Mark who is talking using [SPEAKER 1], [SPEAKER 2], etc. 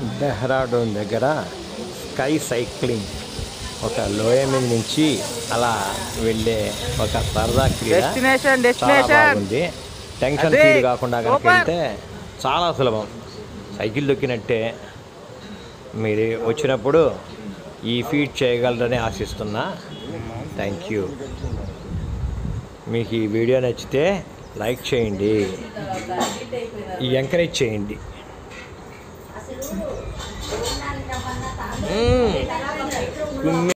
[SPEAKER 1] డెహ్రాడూన్ దగ్గర sky cycling ఒక లోయ మీద నుంచి అలా వెళ్ళే ఒక సరదా క్రీడ
[SPEAKER 2] డెస్టినేషన్
[SPEAKER 1] చాలా
[SPEAKER 2] డెస్టినేషన్
[SPEAKER 1] బాగుంది టెన్షన్
[SPEAKER 2] అదే,
[SPEAKER 1] ఫీల్ కాకుండా కనుక
[SPEAKER 2] సూపర్.
[SPEAKER 1] వెళ్తే చాలా సులభం సైకిల్ దొక్కినట్టే మీరు వచ్చినప్పుడు ఈ ఫీట్ చేయగలరని ఆశిస్తున్నా థ్యాంక్ యూ మీకు ఈ వీడియో నచ్చితే లైక్ చేయండి ఈ ఎంకరేజ్ చేయండి మ్మ్. కుమ్మి